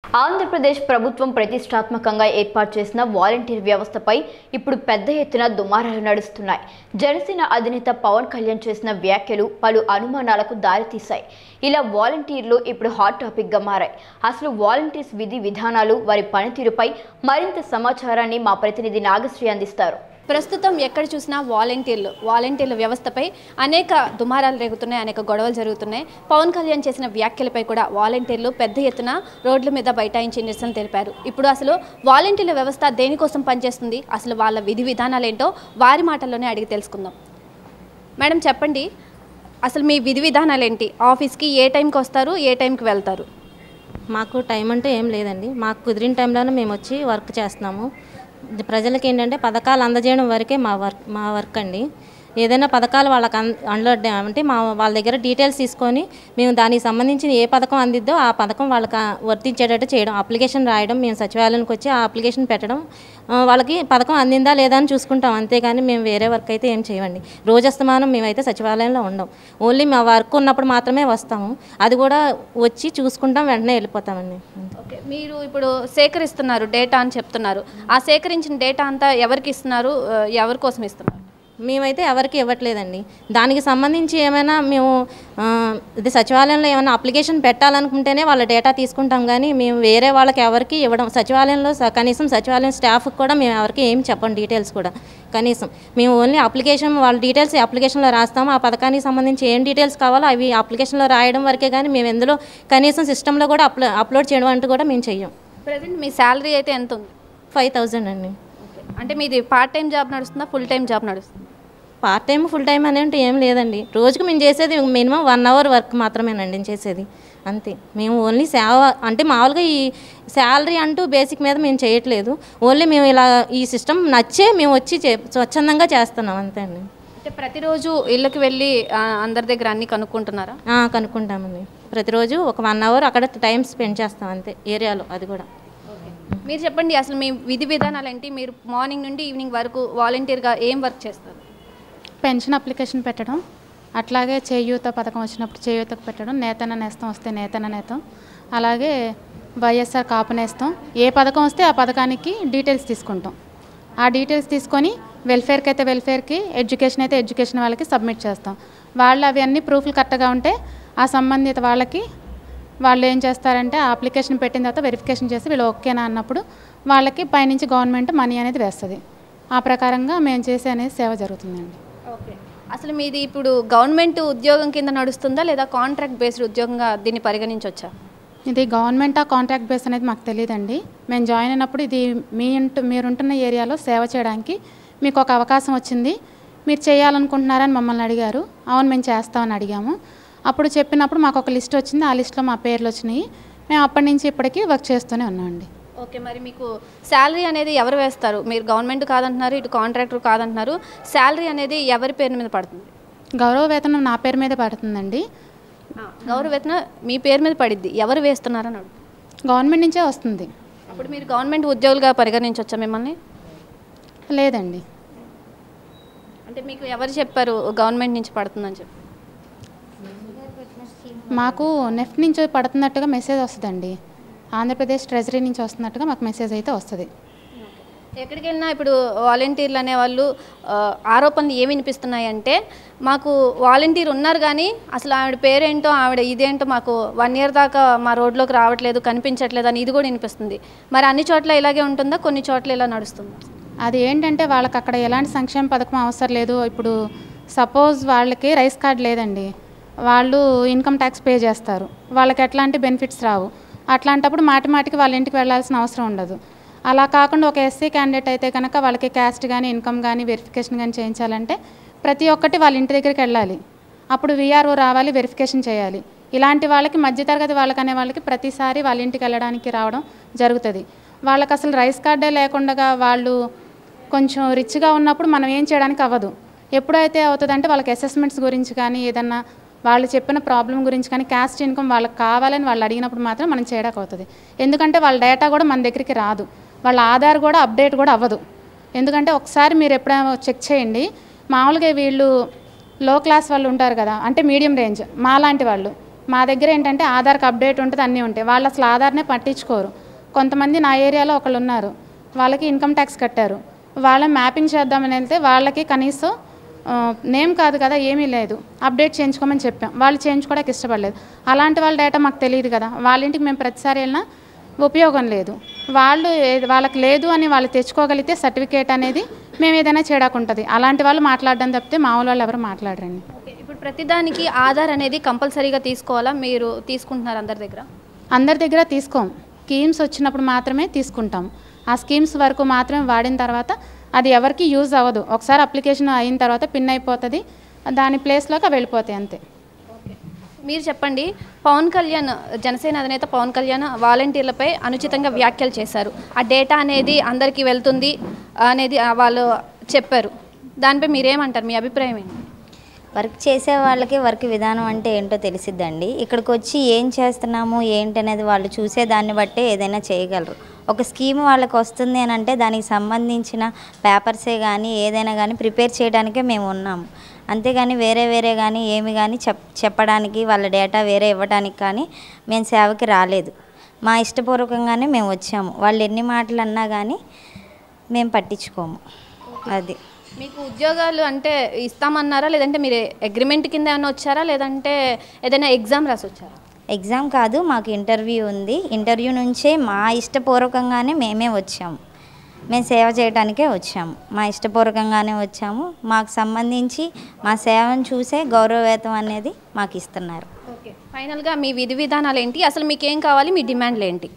ఆంధ్రప్రదేశ్ ప్రభుత్వం ప్రతిష్టాత్మకంగా ఏర్పాటు చేసిన వాలంటీర్ వ్యవస్థపై ఇప్పుడు పెద్ద ఎత్తున దుమారాలు నడుస్తున్నాయి జనసేన అధినేత పవన్ కళ్యాణ్ చేసిన వ్యాఖ్యలు పలు అనుమానాలకు దారితీశాయి ఇలా వాలంటీర్లు ఇప్పుడు హాట్ టాపిక్గా మారాయి అసలు వాలంటీర్స్ విధి విధానాలు వారి పనితీరుపై మరింత సమాచారాన్ని మా ప్రతినిధి నాగశ్రీ అందిస్తారు ప్రస్తుతం ఎక్కడ చూసినా వాలంటీర్లు వాలంటీర్ల వ్యవస్థపై అనేక దుమారాలు రేగుతున్నాయి అనేక గొడవలు జరుగుతున్నాయి పవన్ కళ్యాణ్ చేసిన వ్యాఖ్యలపై కూడా వాలంటీర్లు పెద్ద ఎత్తున రోడ్ల మీద బైఠాయించి నిరసన తెలిపారు ఇప్పుడు అసలు వాలంటీర్ల వ్యవస్థ దేనికోసం పనిచేస్తుంది అసలు వాళ్ళ విధి విధానాలు ఏంటో వారి మాటల్లోనే అడిగి తెలుసుకుందాం మేడం చెప్పండి అసలు మీ విధి విధానాలు ఏంటి ఆఫీస్కి ఏ టైంకి వస్తారు ఏ టైంకి వెళ్తారు మాకు టైం అంటే ఏం లేదండి మాకు కుదిరిన టైంలోనే మేము వచ్చి వర్క్ చేస్తున్నాము ఇది ప్రజలకి ఏంటంటే పథకాలు అందజేయడం వరకే మా వర్క్ మా వర్క్ అండి ఏదైనా పథకాలు వాళ్ళకి అన్ అందులో అంటే మా వాళ్ళ దగ్గర డీటెయిల్స్ తీసుకొని మేము దానికి సంబంధించిన ఏ పథకం అందిద్దో ఆ పథకం వాళ్ళకి ఆ వర్తించేటట్టు చేయడం అప్లికేషన్ రాయడం మేము సచివాలయానికి వచ్చి ఆ అప్లికేషన్ పెట్టడం ఆ, వాళ్ళకి పథకం అందిందా లేదా అని చూసుకుంటాం అంతేగాని మేము వేరే వర్క్ అయితే ఏం చేయమండి రోజస్తమానం మేమైతే సచివాలయంలో ఉండం ఓన్లీ మా వర్క్ ఉన్నప్పుడు మాత్రమే వస్తాము అది కూడా వచ్చి చూసుకుంటాం వెంటనే వెళ్ళిపోతామండి ఓకే మీరు ఇప్పుడు సేకరిస్తున్నారు డేటా అని చెప్తున్నారు ఆ సేకరించిన డేటా అంతా ఎవరికి ఇస్తున్నారు ఆ, ఎవరి కోసం ఇస్తున్నారు మేమైతే ఎవరికి ఇవ్వట్లేదండి దానికి సంబంధించి ఏమైనా మేము ఆ, ఇది సచివాలయంలో ఏమైనా అప్లికేషన్ పెట్టాలనుకుంటేనే వాళ్ళ డేటా తీసుకుంటాం కానీ మేము వేరే వాళ్ళకి ఎవరికి ఇవ్వడం సచివాలయంలో స- కనీసం సచివాలయం స్టాఫ్కి కూడా మేము ఎవరికి ఏం చెప్పం డీటెయిల్స్ కూడా కనీసం మేము ఓన్లీ అప్లికేషన్ వాళ్ళ డీటెయిల్స్ అప్లికేషన్లో రాస్తాము ఆ పథకానికి సంబంధించి ఏం డీటెయిల్స్ కావాలో అవి అప్లికేషన్లో రాయడం వరకే కానీ మేము ఎందులో కనీసం సిస్టంలో కూడా అప్లో అప్లోడ్ చేయడం అంటూ కూడా మేము చెయ్యం ప్రజెంట్ మీ శాలరీ అయితే ఎంత ఉంది ఫైవ్ థౌజండ్ అండి ఓకే అంటే మీది పార్ట్ టైం జాబ్ నడుస్తుందా ఫుల్ టైం జాబ్ నడుస్తుందా పార్ట్ టైం ఫుల్ టైం అని అంటే ఏం లేదండి రోజుకి మేము చేసేది మినిమం వన్ అవర్ వర్క్ మాత్రమేనండి నేను చేసేది అంతే మేము ఓన్లీ సేవ అంటే మామూలుగా ఈ శాలరీ అంటూ బేసిక్ మీద మేము చేయట్లేదు ఓన్లీ మేము ఇలా ఈ సిస్టమ్ నచ్చే మేము వచ్చి చే స్వచ్ఛందంగా చేస్తున్నాం అంతే అండి అంటే ప్రతిరోజు ఇళ్ళకి వెళ్ళి ఆ, అందరి దగ్గర అన్ని కనుక్కుంటున్నారా ఆ, కనుక్కుంటామండి ప్రతిరోజు ఒక వన్ అవర్ అక్కడ టైం స్పెండ్ చేస్తాం అంతే ఏరియాలో అది కూడా మీరు చెప్పండి అసలు మీ విధి విధానాలు ఏంటి మీరు మార్నింగ్ నుండి ఈవినింగ్ వరకు వాలంటీర్గా ఏం వర్క్ చేస్తారు పెన్షన్ అప్లికేషన్ పెట్టడం అట్లాగే చేయూత పథకం వచ్చినప్పుడు చేయూతకు పెట్టడం నేతన నేస్తం వస్తే నేతన నేతం అలాగే వైఎస్ఆర్ కాపు నేస్తం ఏ పథకం వస్తే ఆ పథకానికి డీటెయిల్స్ తీసుకుంటాం ఆ డీటెయిల్స్ తీసుకొని వెల్ఫేర్కి అయితే వెల్ఫేర్కి ఎడ్యుకేషన్ అయితే ఎడ్యుకేషన్ వాళ్ళకి సబ్మిట్ చేస్తాం వాళ్ళు అవి అన్ని ప్రూఫ్లు కరెక్ట్గా ఉంటే ఆ సంబంధిత వాళ్ళకి వాళ్ళు ఏం చేస్తారంటే ఆ అప్లికేషన్ పెట్టిన తర్వాత వెరిఫికేషన్ చేసి వీళ్ళు ఓకేనా అన్నప్పుడు వాళ్ళకి పైనుంచి గవర్నమెంట్ మనీ అనేది వేస్తుంది ఆ ప్రకారంగా మేము చేసే అనేది సేవ జరుగుతుందండి ఓకే అసలు మీది ఇప్పుడు గవర్నమెంట్ ఉద్యోగం కింద నడుస్తుందా లేదా కాంట్రాక్ట్ బేస్డ్ ఉద్యోగంగా దీన్ని పరిగణించవచ్చా ఇది గవర్నమెంటా కాంట్రాక్ట్ బేస్ అనేది మాకు తెలియదండి మేము జాయిన్ అయినప్పుడు ఇది మీ ఇంటు మీరుంటున్న ఏరియాలో సేవ చేయడానికి మీకు ఒక అవకాశం వచ్చింది మీరు చేయాలనుకుంటున్నారని మమ్మల్ని అడిగారు అవును మేము చేస్తామని అడిగాము అప్పుడు చెప్పినప్పుడు మాకు ఒక లిస్ట్ వచ్చింది ఆ లిస్ట్లో మా పేర్లు వచ్చినాయి మేము అప్పటి నుంచి ఇప్పటికీ వర్క్ చేస్తూనే ఉన్నామండి ఓకే మరి మీకు శాలరీ అనేది ఎవరు వేస్తారు మీరు గవర్నమెంట్ కాదంటున్నారు ఇటు కాంట్రాక్టర్ కాదంటున్నారు శాలరీ అనేది ఎవరి పేరు మీద పడుతుంది గౌరవ వేతనం నా పేరు మీదే పడుతుందండి గౌరవ వేతన మీ పేరు మీద పడిద్ది ఎవరు వేస్తున్నారని అడుగు గవర్నమెంట్ నుంచే వస్తుంది అప్పుడు మీరు గవర్నమెంట్ ఉద్యోగులుగా పరిగణించవచ్చా మిమ్మల్ని లేదండి అంటే మీకు ఎవరు చెప్పారు గవర్నమెంట్ నుంచి పడుతుందని చెప్పి మాకు నెఫ్ట్ నుంచి పడుతున్నట్టుగా మెసేజ్ వస్తుందండి ఆంధ్రప్రదేశ్ ట్రెజరీ నుంచి వస్తున్నట్టుగా మాకు మెసేజ్ అయితే వస్తుంది ఎక్కడికి వెళ్ళినా ఇప్పుడు వాలంటీర్లు అనేవాళ్ళు ఆ, ఆరోపణలు ఏమి వినిపిస్తున్నాయి అంటే మాకు వాలంటీర్ ఉన్నారు కానీ అసలు ఆవిడ పేరేంటో ఆవిడ ఇదేంటో మాకు వన్ ఇయర్ దాకా మా రోడ్లోకి రావట్లేదు కనిపించట్లేదు అని ఇది కూడా వినిపిస్తుంది మరి అన్ని చోట్ల ఇలాగే ఉంటుందా కొన్ని చోట్ల ఇలా నడుస్తుందా అది ఏంటంటే వాళ్ళకి అక్కడ ఎలాంటి సంక్షేమ పథకం అవసరం లేదు ఇప్పుడు సపోజ్ వాళ్ళకి రైస్ కార్డ్ లేదండి వాళ్ళు ఇన్కమ్ ట్యాక్స్ పే చేస్తారు వాళ్ళకి ఎట్లాంటి బెనిఫిట్స్ రావు అట్లాంటప్పుడు మాటి మాటికి వాళ్ళ ఇంటికి వెళ్ళాల్సిన అవసరం ఉండదు అలా కాకుండా ఒక ఎస్సీ క్యాండిడేట్ అయితే కనుక వాళ్ళకి క్యాస్ట్ కానీ ఇన్కమ్ కానీ వెరిఫికేషన్ కానీ చేయించాలంటే ప్రతి ఒక్కటి వాళ్ళ ఇంటి దగ్గరికి వెళ్ళాలి అప్పుడు విఆర్ఓ రావాలి వెరిఫికేషన్ చేయాలి ఇలాంటి వాళ్ళకి మధ్యతరగతి వాళ్ళకి అనే వాళ్ళకి ప్రతిసారి వాళ్ళ ఇంటికి వెళ్ళడానికి రావడం జరుగుతుంది వాళ్ళకి అసలు రైస్ కార్డే లేకుండా వాళ్ళు కొంచెం రిచ్గా ఉన్నప్పుడు మనం ఏం చేయడానికి అవ్వదు ఎప్పుడైతే అవుతుందంటే వాళ్ళకి అసెస్మెంట్స్ గురించి కానీ ఏదన్నా వాళ్ళు చెప్పిన ప్రాబ్లం గురించి కానీ క్యాస్ట్ ఇన్కమ్ వాళ్ళకి కావాలని వాళ్ళు అడిగినప్పుడు మాత్రం మనం చేయడానికి అవుతుంది ఎందుకంటే వాళ్ళ డేటా కూడా మన దగ్గరికి రాదు వాళ్ళ ఆధార్ కూడా అప్డేట్ కూడా అవ్వదు ఎందుకంటే ఒకసారి మీరు ఎప్పుడైనా చెక్ చేయండి మామూలుగా వీళ్ళు లో క్లాస్ వాళ్ళు ఉంటారు కదా అంటే మీడియం రేంజ్ మాలాంటి వాళ్ళు మా దగ్గర ఏంటంటే ఆధార్కి అప్డేట్ ఉంటుంది అన్నీ ఉంటాయి వాళ్ళు అసలు ఆధార్నే పట్టించుకోరు కొంతమంది నా ఏరియాలో ఒకళ్ళు ఉన్నారు వాళ్ళకి ఇన్కమ్ ట్యాక్స్ కట్టారు వాళ్ళ మ్యాపింగ్ చేద్దామని వెళ్తే వాళ్ళకి కనీసం ఆ, నేమ్ కాదు కదా ఏమీ లేదు అప్డేట్ చేయించుకోమని చెప్పాం వాళ్ళు చేయించుకోవడానికి ఇష్టపడలేదు అలాంటి వాళ్ళ డేటా మాకు తెలియదు కదా వాళ్ళ ఇంటికి మేము ప్రతిసారి వెళ్ళినా ఉపయోగం లేదు వాళ్ళు ఏ- వాళ్ళకి లేదు అని వాళ్ళు తెచ్చుకోగలిగితే సర్టిఫికేట్ అనేది మేము ఏదైనా చేయడానికి అలాంటి వాళ్ళు మాట్లాడడం తప్పితే మామూలు వాళ్ళు ఎవరు మాట్లాడరండి ఓకే ఇప్పుడు ప్రతిదానికి ఆధార్ అనేది కంపల్సరీగా తీసుకోవాలా మీరు తీసుకుంటున్నారు అందరి దగ్గర అందరి దగ్గర తీసుకోం స్కీమ్స్ వచ్చినప్పుడు మాత్రమే తీసుకుంటాం ఆ స్కీమ్స్ వరకు మాత్రమే వాడిన తర్వాత అది ఎవరికి యూజ్ అవ్వదు ఒకసారి అప్లికేషన్ అయిన తర్వాత పిన్ అయిపోతుంది దాని ప్లేస్లోకి అవి వెళ్ళిపోతాయి అంతే మీరు చెప్పండి పవన్ కళ్యాణ్ జనసేన అధినేత పవన్ కళ్యాణ్ వాలంటీర్లపై అనుచితంగా వ్యాఖ్యలు చేశారు ఆ డేటా అనేది అందరికీ వెళ్తుంది అనేది ఆ, వాళ్ళు చెప్పారు దానిపై మీరేమంటారు మీ అభిప్రాయం ఏంటి వర్క్ చేసే వాళ్ళకి వర్క్ విధానం అంటే ఏంటో తెలిసిద్దండి ఇక్కడికి వచ్చి ఏం చేస్తున్నాము ఏంటి అనేది వాళ్ళు చూసే దాన్ని బట్టే ఏదైనా చేయగలరు ఒక స్కీమ్ వాళ్ళకి వస్తుంది అని అంటే దానికి సంబంధించిన పేపర్సే కానీ ఏదైనా కానీ ప్రిపేర్ చేయడానికే మేము ఉన్నాము అంతేగాని వేరే వేరే కానీ ఏమి కానీ చెప్ చెప్పడానికి వాళ్ళ డేటా వేరే ఇవ్వడానికి కానీ మేము సేవకి రాలేదు మా ఇష్టపూర్వకంగానే మేము వచ్చాము వాళ్ళు ఎన్ని మాటలు అన్నా కానీ మేము పట్టించుకోము అది మీకు ఉద్యోగాలు అంటే ఇస్తామన్నారా లేదంటే మీరు అగ్రిమెంట్ కింద ఏమైనా వచ్చారా లేదంటే ఏదైనా ఎగ్జామ్ రాసి వచ్చారా ఎగ్జామ్ కాదు మాకు ఇంటర్వ్యూ ఉంది ఇంటర్వ్యూ నుంచే మా ఇష్టపూర్వకంగానే మేమే వచ్చాము మేము సేవ చేయడానికే వచ్చాము మా ఇష్టపూర్వకంగానే వచ్చాము మాకు సంబంధించి మా సేవను చూసే గౌరవవేతం అనేది మాకు ఇస్తున్నారు ఓకే ఫైనల్గా మీ విధి విధానాలు ఏంటి అసలు మీకు ఏం కావాలి మీ డిమాండ్లు ఏంటి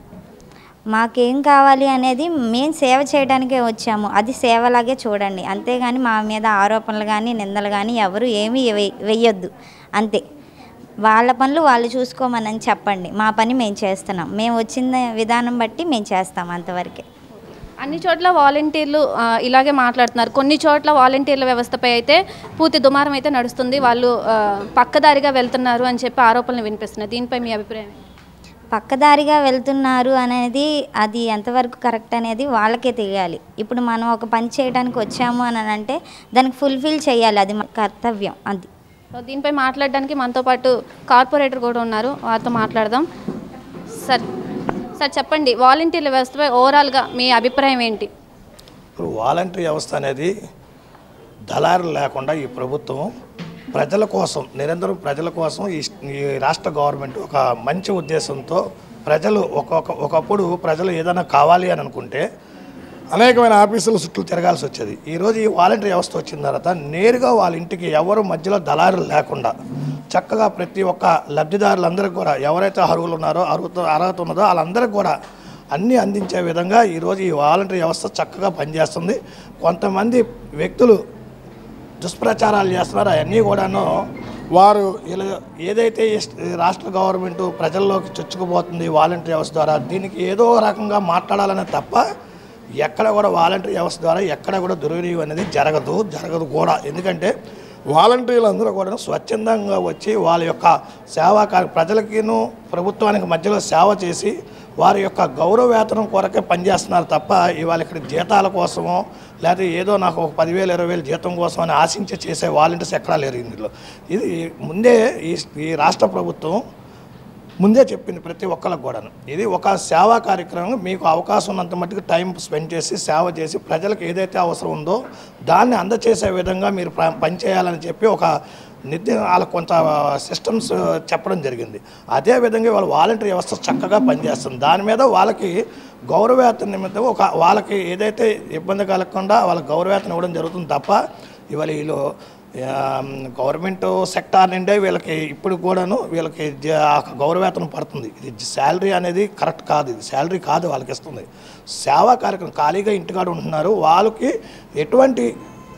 మాకేం కావాలి అనేది మేము సేవ చేయడానికే వచ్చాము అది సేవలాగే చూడండి అంతేగాని మా మీద ఆరోపణలు కానీ నిందలు కానీ ఎవరు ఏమీ వెయ్- వెయ్యొద్దు అంతే వాళ్ళ పనులు వాళ్ళు చూసుకోమని చెప్పండి మా పని మేము చేస్తున్నాం మేము వచ్చిన విధానం బట్టి మేము చేస్తాం అంతవరకే అన్ని చోట్ల వాలంటీర్లు ఆ, ఇలాగే మాట్లాడుతున్నారు కొన్ని చోట్ల వాలంటీర్ల వ్యవస్థపై అయితే పూర్తి దుమారం అయితే నడుస్తుంది వాళ్ళు ఆ, పక్కదారిగా వెళ్తున్నారు అని చెప్పి ఆరోపణలు వినిపిస్తున్నాయి దీనిపై మీ అభిప్రాయం ఏంటి? పక్కదారిగా వెళ్తున్నారు అనేది అది ఎంతవరకు కరెక్ట్ అనేది వాళ్ళకే తెలియాలి ఇప్పుడు మనం ఒక పని చేయడానికి వచ్చాము అని అంటే దానికి ఫుల్ఫిల్ చేయాలి అది మన కర్తవ్యం అది సో దీనిపై మాట్లాడడానికి మనతో పాటు కార్పొరేటర్ కూడా ఉన్నారు వారితో మాట్లాడదాం సార్ సార్ చెప్పండి వాలంటీర్ల వ్యవస్థపై ఓవరాల్గా మీ అభిప్రాయం ఏంటి ఇప్పుడు వాలంటరీ వ్యవస్థ అనేది దళారులు లేకుండా ఈ ప్రభుత్వం ప్రజల కోసం నిరంతరం ప్రజల కోసం ఈ ఈ రాష్ట్ర గవర్నమెంట్ ఒక మంచి ఉద్దేశంతో ప్రజలు ఒక్కొక్క ఒకప్పుడు ప్రజలు ఏదైనా కావాలి అని అనుకుంటే అనేకమైన ఆఫీసుల చుట్టూ తిరగాల్సి వచ్చేది ఈరోజు ఈ వాలంటరీ వ్యవస్థ వచ్చిన తర్వాత నేరుగా వాళ్ళ ఇంటికి ఎవరు మధ్యలో దళారులు లేకుండా చక్కగా ప్రతి ఒక్క లబ్ధిదారులందరికీ కూడా ఎవరైతే అర్హులు ఉన్నారో అర్హత అర్హత ఉన్నదో వాళ్ళందరికీ కూడా అన్నీ అందించే విధంగా ఈరోజు ఈ వాలంటరీ వ్యవస్థ చక్కగా పనిచేస్తుంది కొంతమంది వ్యక్తులు దుష్ప్రచారాలు చేస్తున్నారు అవన్నీ కూడాను వారు ఇలా ఏదైతే ఈ స్- ఈ రాష్ట్ర గవర్నమెంట్ ప్రజల్లోకి చొచ్చుకుపోతుంది వాలంటరీ వ్యవస్థ ద్వారా దీనికి ఏదో రకంగా మాట్లాడాలనే తప్ప ఎక్కడ కూడా వాలంటరీ వ్యవస్థ ద్వారా ఎక్కడ కూడా దుర్వినియోగం అనేది జరగదు జరగదు కూడా ఎందుకంటే వాలంటీర్లు అందరూ కూడా స్వచ్ఛందంగా వచ్చి వాళ్ళ యొక్క సేవా కార్య ప్రజలకిను ప్రభుత్వానికి మధ్యలో సేవ చేసి వారి యొక్క గౌరవ వేతనం కొరకే పనిచేస్తున్నారు తప్ప ఇవాళ ఇక్కడ జీతాల కోసమో లేకపోతే ఏదో నాకు ఒక పదివేలు ఇరవై వేలు జీతం కోసం అని ఆశించి చేసే వాలంటీర్స్ ఎక్కడా లేరు ఇందులో ఇది ముందే ఈ ఈ రాష్ట్ర ప్రభుత్వం ముందే చెప్పింది ప్రతి ఒక్కరికి కూడాను ఇది ఒక సేవా కార్యక్రమం మీకు అవకాశం ఉన్నంత మట్టుకు టైం స్పెండ్ చేసి సేవ చేసి ప్రజలకు ఏదైతే అవసరం ఉందో దాన్ని అందచేసే విధంగా మీరు ప- పనిచేయాలని చెప్పి ఒక నిర్ది వాళ్ళకు కొంత సిస్టమ్స్ చెప్పడం జరిగింది అదే విధంగా వాళ్ళ వాలంటీర్ వ్యవస్థ చక్కగా పనిచేస్తుంది దాని మీద వాళ్ళకి గౌరవేతన నిమిత్తం ఒక వాళ్ళకి ఏదైతే ఇబ్బంది కలగకుండా వాళ్ళకి గౌరవేతనం ఇవ్వడం జరుగుతుంది తప్ప ఇవాళ వీళ్ళు గవర్నమెంట్ సెక్టార్ నుండే వీళ్ళకి ఇప్పుడు కూడాను వీళ్ళకి జ- ఆ గౌరవేతనం పడుతుంది ఇది శాలరీ అనేది కరెక్ట్ కాదు ఇది శాలరీ కాదు వాళ్ళకి ఇస్తుంది సేవా కార్యక్రమం ఖాళీగా ఇంటికాడ ఉంటున్నారు వాళ్ళకి ఎటువంటి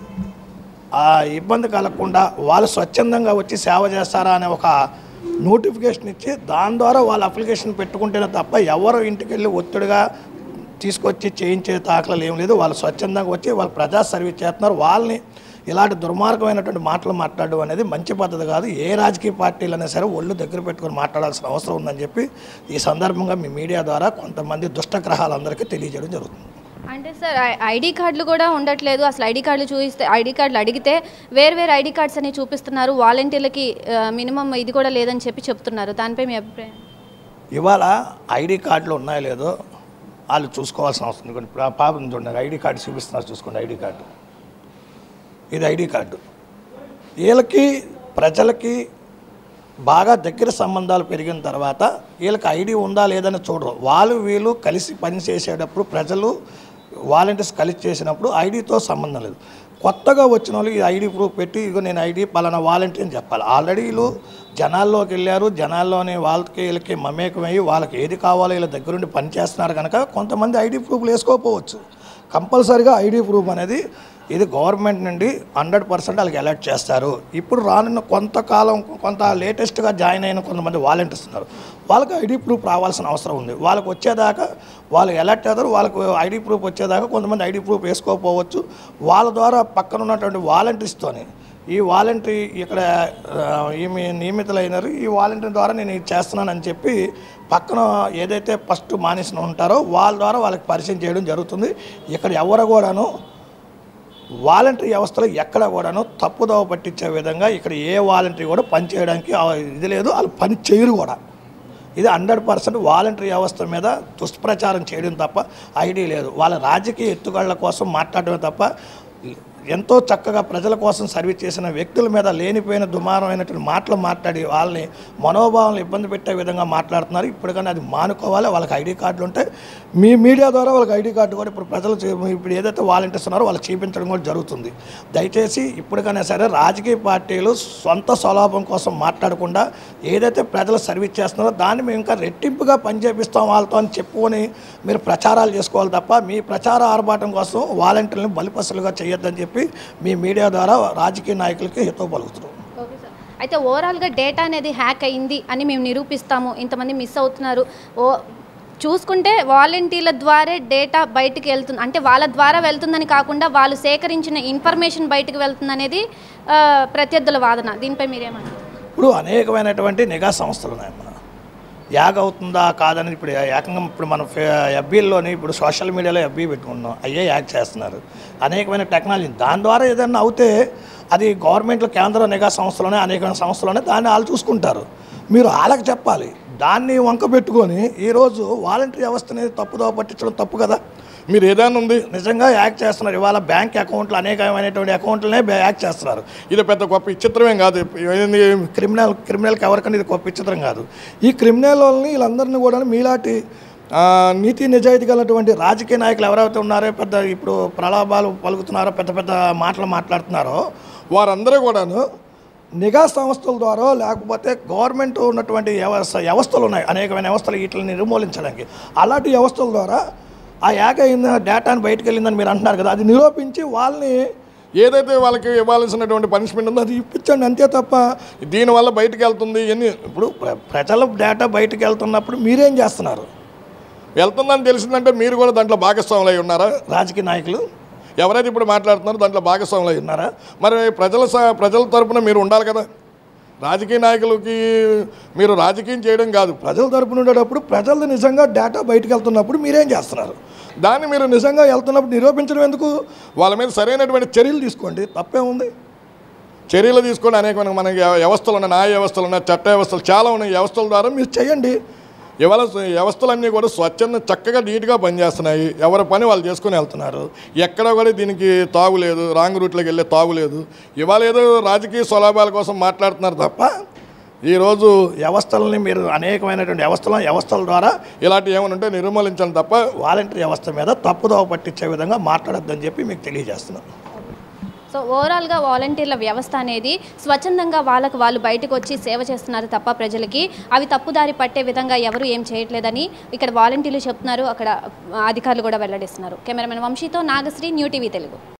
ఆ ఇబ్బంది కలగకుండా వాళ్ళు స్వచ్ఛందంగా వచ్చి సేవ చేస్తారా అనే ఒక నోటిఫికేషన్ ఇచ్చి దాని ద్వారా వాళ్ళు అప్లికేషన్ పెట్టుకుంటేనే తప్ప ఎవరు ఇంటికి వెళ్ళి ఒత్తిడిగా తీసుకొచ్చి చేయించే దాఖలాలు ఏం లేదు వాళ్ళు స్వచ్ఛందంగా వచ్చి వాళ్ళు ప్రజా సర్వీస్ చేస్తున్నారు వాళ్ళని ఇలాంటి దుర్మార్గమైనటువంటి మాటలు మాట్లాడడం అనేది మంచి పద్ధతి కాదు ఏ రాజకీయ పార్టీలు అయినా సరే ఒళ్ళు దగ్గర పెట్టుకొని మాట్లాడాల్సిన అవసరం ఉందని చెప్పి ఈ సందర్భంగా మీ మీడియా ద్వారా కొంతమంది దుష్టగ్రహాలందరికీ తెలియజేయడం జరుగుతుంది అంటే సార్ ఐ- ఐడి కార్డులు కూడా ఉండట్లేదు అసలు ఐడి కార్డులు చూపిస్తే ఐడి కార్డులు అడిగితే వేరు వేరు ఐడి కార్డ్స్ అని చూపిస్తున్నారు వాలంటీర్లకి మినిమం ఇది కూడా లేదని చెప్పి చెప్తున్నారు దానిపై మీ అభిప్రాయం ఇవాళ ఐడి కార్డులు ఉన్నాయో లేదో వాళ్ళు చూసుకోవాల్సిన అవసరం ఉంది ఇప్పుడు ఆ పాప చూడండి ఐడి కార్డు చూపిస్తున్నారు చూసుకోండి ఐడి కార్డు ఇది ఐడి కార్డు వీళ్ళకి ప్రజలకి బాగా దగ్గర సంబంధాలు పెరిగిన తర్వాత వీళ్ళకి ఐడి ఉందా లేదని చూడరు వాళ్ళు వీళ్ళు కలిసి పని చేసేటప్పుడు ప్రజలు వాలంటీర్స్ కలిసి చేసినప్పుడు ఐడితో సంబంధం లేదు కొత్తగా వచ్చిన వాళ్ళు ఈ ఐడి ప్రూఫ్ పెట్టి ఇగో నేను ఐడి పలానా వాలంటీర్ అని చెప్పాలి ఆల్రెడీ వీళ్ళు జనాల్లోకి వెళ్ళారు జనాల్లోనే వాళ్ళకి వీళ్ళకి మమేకమయ్యి వాళ్ళకి ఏది కావాలో వీళ్ళ దగ్గరుండి పని చేస్తున్నారు కనుక కొంతమంది ఐడి ప్రూఫ్లు వేసుకోకపోవచ్చు కంపల్సరీగా ఐడి ప్రూఫ్ అనేది ఇది గవర్నమెంట్ నుండి హండ్రెడ్ పర్సెంట్ వాళ్ళకి అలర్ట్ చేస్తారు ఇప్పుడు రానున్న కొంతకాలం కొంత లేటెస్ట్గా జాయిన్ అయిన కొంతమంది వాలంటీర్స్ ఉన్నారు వాళ్ళకి ఐడి ప్రూఫ్ రావాల్సిన అవసరం ఉంది వాళ్ళకి వచ్చేదాకా వాళ్ళు అలర్ట్ చేస్తారు వాళ్ళకు ఐడి ప్రూఫ్ వచ్చేదాకా కొంతమంది ఐడి ప్రూఫ్ వేసుకోకపోవచ్చు వాళ్ళ ద్వారా పక్కన ఉన్నటువంటి వాలంటీర్స్తోని ఈ వాలంటరీ ఇక్కడ ఆ, ఈమె నియమితులైనారు ఈ వాలంటరీ ద్వారా నేను ఇది చేస్తున్నానని చెప్పి పక్కన ఏదైతే ఫస్ట్ మానేసిన ఉంటారో వాళ్ళ ద్వారా వాళ్ళకి పరిచయం చేయడం జరుగుతుంది ఇక్కడ ఎవరు కూడాను వాలంటరీ వ్యవస్థలో ఎక్కడ కూడాను తప్పుదోవ పట్టించే విధంగా ఇక్కడ ఏ వాలంటరీ కూడా పని చేయడానికి ఆ ఇది లేదు వాళ్ళు పని చేయరు కూడా ఇది హండ్రెడ్ పర్సెంట్ వాలంటరీ వ్యవస్థ మీద దుష్ప్రచారం చేయడం తప్ప ఐడి లేదు వాళ్ళ రాజకీయ ఎత్తుగళ్ల కోసం మాట్లాడటమే తప్ప ఎంతో చక్కగా ప్రజల కోసం సర్వీస్ చేసిన వ్యక్తుల మీద లేనిపోయిన దుమారమైనటువంటి మాటలు మాట్లాడి వాళ్ళని మనోభావాలను ఇబ్బంది పెట్టే విధంగా మాట్లాడుతున్నారు ఇప్పటికైనా అది మానుకోవాలి వాళ్ళకి ఐడి కార్డులు ఉంటే మీ మీడియా ద్వారా వాళ్ళకి ఐడి కార్డు కూడా ఇప్పుడు ప్రజలు చే- ఇప్పుడు ఏదైతే వాలంటీర్స్ ఉన్నారో వాళ్ళకి చూపించడం కూడా జరుగుతుంది దయచేసి ఇప్పటికైనా సరే రాజకీయ పార్టీలు సొంత స్వలాభం కోసం మాట్లాడకుండా ఏదైతే ప్రజలు సర్వీస్ చేస్తున్నారో దాన్ని మేము ఇంకా రెట్టింపుగా పనిచేపిస్తాం వాళ్ళతో అని చెప్పుకొని మీరు ప్రచారాలు చేసుకోవాలి తప్ప మీ ప్రచార ఆర్భాటం కోసం వాలంటీర్లను బలిపసులుగా చేయొద్దని చెప్పి మీ మీడియా ద్వారా రాజకీయ నాయకులకి హితవు పలుకుతున్నాం ఓకే సార్ అయితే ఓవరాల్గా డేటా అనేది హ్యాక్ అయింది అని మేము నిరూపిస్తాము ఇంతమంది మిస్ అవుతున్నారు ఓ చూసుకుంటే వాలంటీర్ల ద్వారా డేటా బయటికి వెళ్తుంది అంటే వాళ్ళ ద్వారా వెళ్తుందని కాకుండా వాళ్ళు సేకరించిన ఇన్ఫర్మేషన్ బయటికి వెళ్తుంది అనేది ఆ, ప్రత్యర్థుల వాదన దీనిపై మీరేమంటారు ఇప్పుడు అనేకమైనటువంటి నిఘా సంస్థలు ఉన్నాయమ్మా యాగ్ అవుతుందా కాదని ఇప్పుడు ఏకంగా ఇప్పుడు మనం ఎఫ్బీల్లోని ఇప్పుడు సోషల్ మీడియాలో ఎఫ్బీ పెట్టుకుంటున్నాం అయ్యే యాక్ చేస్తున్నారు అనేకమైన టెక్నాలజీ దాని ద్వారా ఏదైనా అవుతే అది గవర్నమెంట్లో కేంద్ర నిఘా సంస్థలోనే అనేకమైన సంస్థలోనే దాన్ని వాళ్ళు చూసుకుంటారు మీరు వాళ్ళకి చెప్పాలి దాన్ని వంక పెట్టుకొని ఈరోజు వాలంటరీ వ్యవస్థని తప్పుదోవ పట్టించడం తప్పు కదా మీరు ఏదైనా ఉంది నిజంగా యాక్ట్ చేస్తున్నారు ఇవాళ బ్యాంక్ అకౌంట్లు అనేకమైనటువంటి అకౌంట్లనే బ్యా- యాక్ట్ చేస్తున్నారు ఇది పెద్ద గొప్ప విచిత్రమేం కాదు ఏంది క్రిమినల్ క్రిమినల్కి ఎవరికైనా ఇది గొప్ప విచిత్రం కాదు ఈ క్రిమినల్ వాళ్ళని వీళ్ళందరినీ కూడా మీలాంటి ఆ, నీతి నిజాయితీ గలటువంటి రాజకీయ నాయకులు ఎవరైతే ఉన్నారో పెద్ద ఇప్పుడు ప్రలాభాలు పలుకుతున్నారో పెద్ద పెద్ద మాటలు మాట్లాడుతున్నారో వారందరూ కూడాను నిఘా సంస్థల ద్వారా లేకపోతే గవర్నమెంట్ ఉన్నటువంటి వ్యవస్థ వ్యవస్థలు ఉన్నాయి అనేకమైన వ్యవస్థలు వీటిని నిర్మూలించడానికి అలాంటి వ్యవస్థల ద్వారా ఆ యాగ అయిన డేటాని బయటకు వెళ్ళిందని మీరు అంటున్నారు కదా అది నిరూపించి వాళ్ళని ఏదైతే వాళ్ళకి ఇవ్వాల్సినటువంటి పనిష్మెంట్ ఉందో అది ఇప్పించండి అంతే తప్ప దీనివల్ల బయటకు వెళ్తుంది ఎన్ని ఇప్పుడు ప్ర- ప్రజల డేటా బయటకు వెళ్తున్నప్పుడు మీరేం చేస్తున్నారు వెళ్తుందని తెలిసిందంటే మీరు కూడా దాంట్లో భాగస్వాములు అయి ఉన్నారా రాజకీయ నాయకులు ఎవరైతే ఇప్పుడు మాట్లాడుతున్నారో దాంట్లో భాగస్వాములు అయి ఉన్నారా మరి ప్రజల స- ప్రజల తరపున మీరు ఉండాలి కదా రాజకీయ నాయకులకి మీరు రాజకీయం చేయడం కాదు ప్రజల తరపున ఉండేటప్పుడు ప్రజలు నిజంగా డేటా బయటకు వెళ్తున్నప్పుడు మీరేం చేస్తున్నారు దాన్ని మీరు నిజంగా వెళ్తున్నప్పుడు నిరూపించడం ఎందుకు వాళ్ళ మీద సరైనటువంటి చర్యలు తీసుకోండి తప్పేముంది చర్యలు తీసుకొని అనేకమైన మనకి వ్యవస్థలు ఉన్నాయి న్యాయ వ్యవస్థలు ఉన్నాయి చట్ట వ్యవస్థలు చాలా ఉన్నాయి ఈ వ్యవస్థల ద్వారా మీరు చేయండి ఇవాళ స- వ్యవస్థలన్నీ కూడా స్వచ్ఛంద చక్కగా నీట్గా పనిచేస్తున్నాయి ఎవరి పని వాళ్ళు చేసుకొని వెళ్తున్నారు ఎక్కడ కూడా దీనికి తాగులేదు రాంగ్ రూట్లోకి వెళ్ళే తాగులేదు ఇవాళ ఏదో రాజకీయ స్వలాభాల కోసం మాట్లాడుతున్నారు తప్ప ఈరోజు వ్యవస్థలని మీరు అనేకమైనటువంటి వ్యవస్థల వ్యవస్థల ద్వారా ఇలాంటి ఏమైనా ఉంటే నిర్మూలించడం తప్ప వాలంటీర్ వ్యవస్థ మీద తప్పుదోవ పట్టించే విధంగా మాట్లాడొద్దని చెప్పి మీకు తెలియజేస్తున్నాను సో ఓవరాల్గా వాలంటీర్ల వ్యవస్థ అనేది స్వచ్ఛందంగా వాళ్ళకు వాళ్ళు బయటకు వచ్చి సేవ చేస్తున్నారు తప్ప ప్రజలకి అవి తప్పుదారి పట్టే విధంగా ఎవరు ఏం చేయట్లేదని ఇక్కడ వాలంటీర్లు చెప్తున్నారు అక్కడ ఆ, అధికారులు కూడా వెల్లడిస్తున్నారు కెమెరామెన్ వంశీతో నాగశ్రీ న్యూ టీవీ తెలుగు